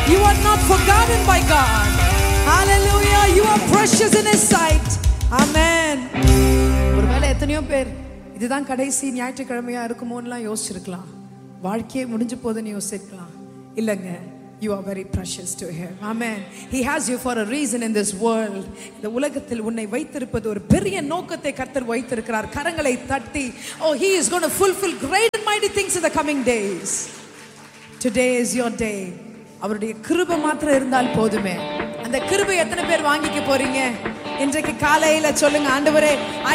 You are not forgotten by God. Hallelujah. You are precious in His sight. Amen. ஒருவேளை எத்தனையோ பேர் இதுதான் கடைசி ஞாயிற்றுக்கிழமையா இருக்குமோன்னுலாம் யோசிச்சிருக்கலாம் வாழ்க்கையே முடிஞ்சு போகுதுன்னு யோசிச்சிருக்கலாம் இல்லைங்க You are very precious to him. Amen. He has you for a reason in this world. இந்த உலகத்தில் உன்னை வைத்திருப்பது ஒரு பெரிய நோக்கத்தை கர்த்தர் வைத்திருக்கிறார் கரங்களை தட்டி oh he is going to fulfill great and mighty things in the coming days today is your day அவருடைய கிருபை மாத்திரம் இருந்தால் போதுமே அந்த கிருபை எத்தனை பேர் வாங்கிக்க போறீங்க இன்றைக்கு காலையில சொல்லுங்க ஆண்டவரே